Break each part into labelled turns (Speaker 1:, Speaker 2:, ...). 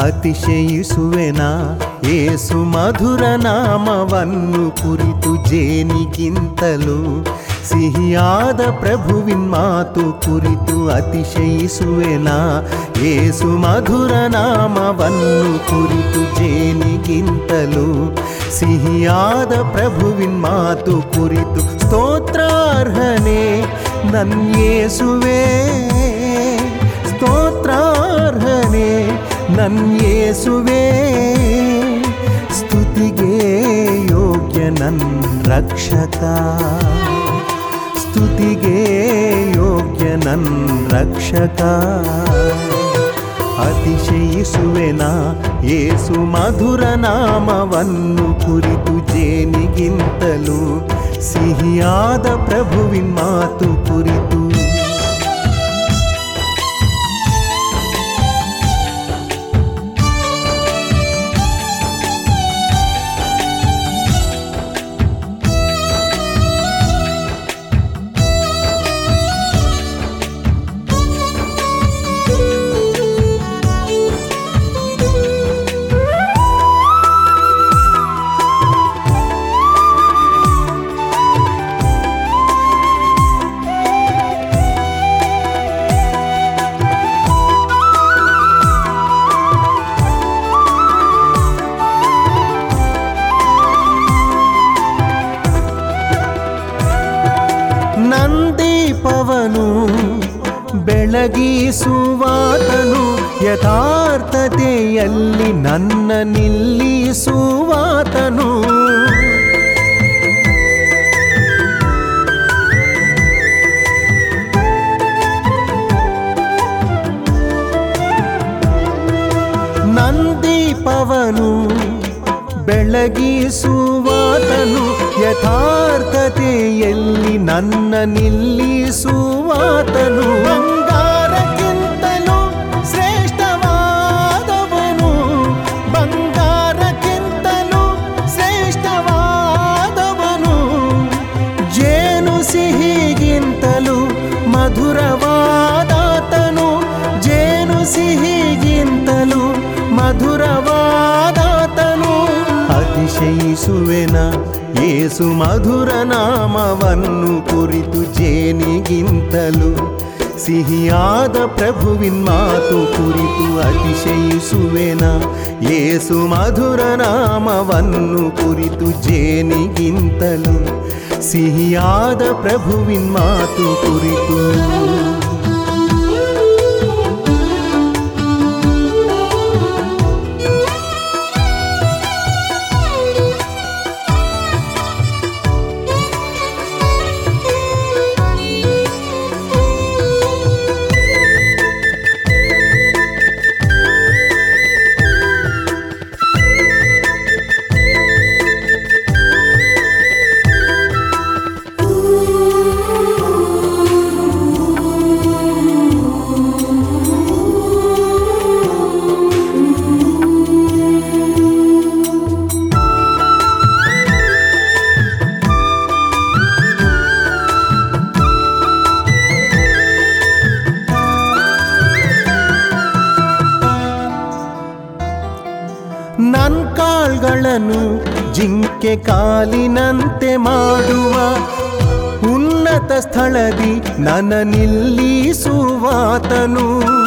Speaker 1: ಅತಿಶಯಿಸುವೆನ ಏಸು ಮಧುರ ನಾಮವನ್ನು ಕುರಿತು ಜೇನಿಗಿಂತಲೂ ಸಿಹಿಯಾದ ಪ್ರಭುವಿನ್ ಮಾತು ಕುರಿತು ಅತಿಶಯಿಸುವೆನ ಏಸು ಮಧುರ ನಾಮವನ್ನು ಕುರಿತು ಜೇನಿಗಿಂತಲೂ ಸಿಹಿಯಾದ ಪ್ರಭುವಿನ್ ಮಾತು ಕುರಿತು ಸ್ತೋತ್ರಾರ್ಹನೆ ನನ್ಯೇಸುವೆ ಸ್ತೋತ್ರಾರ್ಹನೆ ನನ್ಯೇಸುವೆ ಸ್ತುತಿಗೆ ಯೋಗ್ಯ ನನ್ ರಕ್ಷಕ ಸ್ತುತಿಗೆ ಯೋಗ್ಯ ನನ್ ರಕ್ಷಕ ಅತಿಶಯಿಸುವೆನ ಏಸು ಮಧುರ ನಾಮವನ್ನು ಕುರಿತು ಜೇನಿಗಿಂತಲೂ ಸಿಹಿಯಾದ ಪ್ರಭುವಿನ್ ಮಾತು ಕುರಿತು ನಂದೀಪವನು ಬೆಳಗಿಸುವಾತನು ಯಥಾರ್ಥತೆಯಲ್ಲಿ ನನ್ನ ನಿಲ್ಲಿಸುವಾತನು ನಂದೀಪವನು ಬೆಳಗಿಸುವಾತನು ಯಥಾರ್ಥತೆಯಲ್ಲಿ ನನ್ನ ನಿಲ್ಲಿಸುವಾತನು ಬಂಗಾರಕ್ಕಿಂತಲೂ ಶ್ರೇಷ್ಠವಾದವನು ಬಂಗಾರಕ್ಕಿಂತಲೂ ಶ್ರೇಷ್ಠವಾದವನು ಜೇನು ಸಿಹಿಗಿಂತಲೂ ಮಧುರವಾದಾತನು ಜೇನು ಸಿಹಿಗಿಂತಲೂ ಮಧುರವಾದಾತನು ಅತಿಶಯಿಸುವೆನ ಏಸು ಮಧುರ ನಾಮವನ್ನು ಕುರಿತು ಜೇನಿಗಿಂತಲೂ ಸಿಹಿಯಾದ ಪ್ರಭುವಿನ್ ಮಾತು ಕುರಿತು ಅತಿಶಯಿಸುವೆನ ಏಸು ಮಧುರ ನಾಮವನ್ನು ಕುರಿತು ಜೇನಿಗಿಂತಲೂ ಸಿಹಿಯಾದ ಪ್ರಭುವಿನ್ ಮಾತು ಕುರಿತು ನನ್ ಕಾಲ್ಗಳನ್ನು ಜಿಂಕೆ ಕಾಲಿನಂತೆ ಮಾಡುವ ಉನ್ನತ ಸ್ಥಳದಿ ನನ್ನ ನಿಲ್ಲಿಸುವಾತನು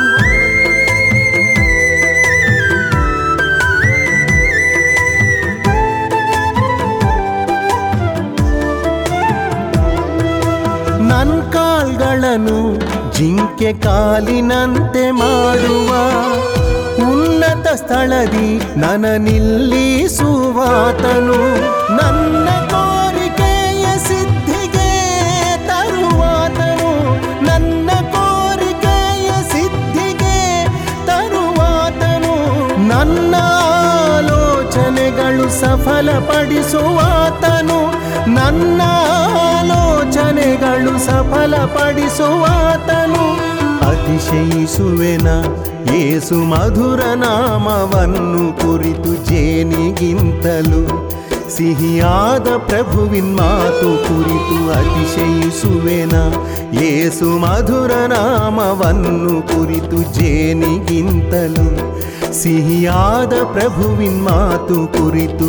Speaker 1: ನನ್ ಕಾಲ್ಗಳನ್ನು ಜಿಂಕೆ ಕಾಲಿನಂತೆ ಮಾಡುವ ಉನ್ನತ ಸ್ಥಳದಿ ನನ ನಿಲ್ಲಿಸುವಾತನು ನನ್ನ ಕೋರಿಕೆಯ ಸಿದ್ಧಿಗೆ ತರುವಾತನು ನನ್ನ ಕೋರಿಕೆಯ ಸಿದ್ಧಿಗೆ ತರುವಾತನು ನನ್ನ ಆಲೋಚನೆಗಳು ಸಫಲಪಡಿಸುವಾತನು ನನ್ನ ಆಲೋಚನೆಗಳು ಸಫಲಪಡಿಸುವಾತನು ಅತಿಶಯಿಸುವೆನ ಏಸು ಮಧುರ ನಾಮವನ್ನು ಕುರಿತು ಜೇನಿಗಿಂತಲೂ ಸಿಹಿಯಾದ ಪ್ರಭುವಿನ್ ಮಾತು ಕುರಿತು ಅತಿಶಯಿಸುವೆನ ಏಸು ಮಧುರ ನಾಮವನ್ನು ಕುರಿತು ಜೇನಿಗಿಂತಲೂ ಸಿಹಿಯಾದ ಪ್ರಭುವಿನ್ ಮಾತು ಕುರಿತು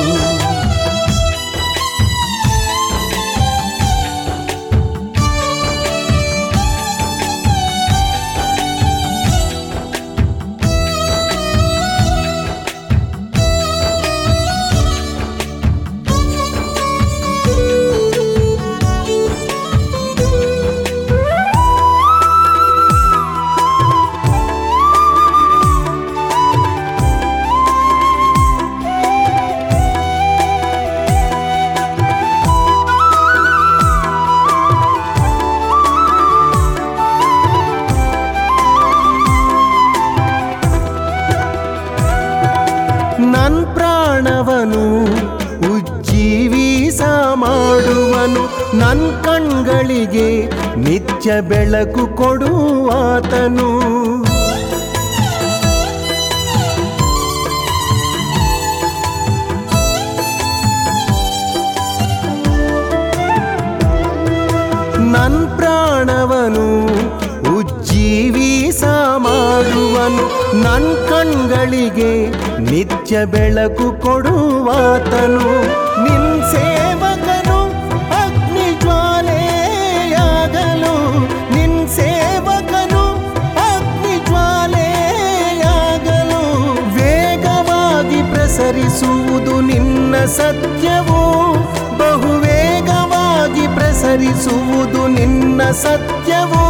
Speaker 1: ನನ್ ಪ್ರಾಣವನು ಉಜ್ಜೀವಿಸ ಮಾಡುವನು ನನ್ ಕಣ್ಗಳಿಗೆ ನಿತ್ಯ ಬೆಳಕು ಕೊಡುವಾತನು ನನ್ ಪ್ರಾಣವನು ಉಜ್ಜೀವಿಸ ಮಾಡುವನು ನನ್ ಕಣ್ಗಳಿಗೆ ನಿತ್ಯ ಬೆಳಕು ಕೊಡುವಾತನು ನಿನ್ ಸೇವಕನು ಅಗ್ನಿ ಜ್ವಾಲೆಯಾಗಲು ನಿನ್ ಸೇವಕನು ಅಗ್ನಿ ಜ್ವಾಲೆಯಾಗಲು ವೇಗವಾಗಿ ಪ್ರಸರಿಸುವುದು ನಿನ್ನ ಸತ್ಯವು ಬಹು ವೇಗವಾಗಿ ಪ್ರಸರಿಸುವುದು ನಿನ್ನ ಸತ್ಯವು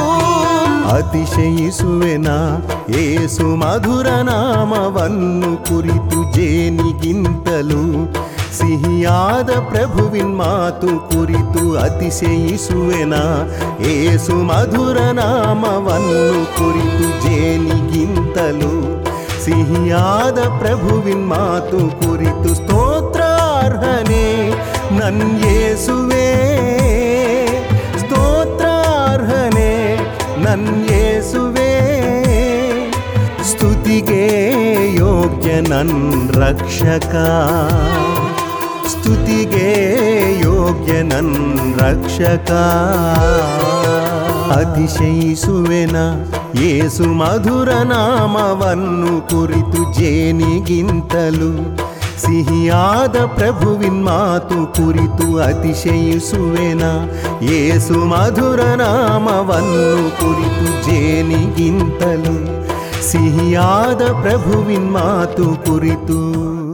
Speaker 1: ಅತಿಶಯಿಸುವೆನ ಏಸು ಮಧುರ ನಾಮವನ್ನು ಕುರಿತು ಜೇನಿಗಿಂತಲೂ ಸಿಹಿಯಾದ ಪ್ರಭುವಿನ್ ಮಾತು ಕುರಿತು ಅತಿಶಯಿಸುವೆನ ಏಸು ಮಧುರ ನಾಮವನ್ನು ಕುರಿತು ಜೇನಿಗಿಂತಲೂ ಸಿಹಿಯಾದ ಪ್ರಭುವಿನ್ ಮಾತು ಕುರಿತು ಸ್ತೋತ್ರಾರ್ಹನೆ ನನ್ ಯೇಸುವೆ ಸ್ತೋತ್ರಾರ್ಹನೆ ನನ್ ಯೇಸುವೆ ಸ್ತುತಿಗೆ ಯೋಗ್ಯ ನನ್ ರಕ್ಷಕ ಸ್ತುತಿಗೆ ಯೋಗ್ಯ ನನ್ ರಕ್ಷಕ ಅತಿಶಯಿಸುವೆನ ಏಸು ಮಧುರ ನಾಮವನ್ನು ಕುರಿತು ಜೇನಿಗಿಂತಲೂ ಸಿಹಿಯಾದ ಪ್ರಭುವಿನ್ ಮಾತು ಕುರಿತು ಅತಿಶಯಿಸುವೆನ ಏಸು ಮಧುರ ನಾಮವನ್ನು ಕುರಿತು ಜೇನಿಗಿಂತಲೂ ಸಿಹಿಯಾದ ಪ್ರಭುವಿನ್ ಮಾತು ಕುರಿತು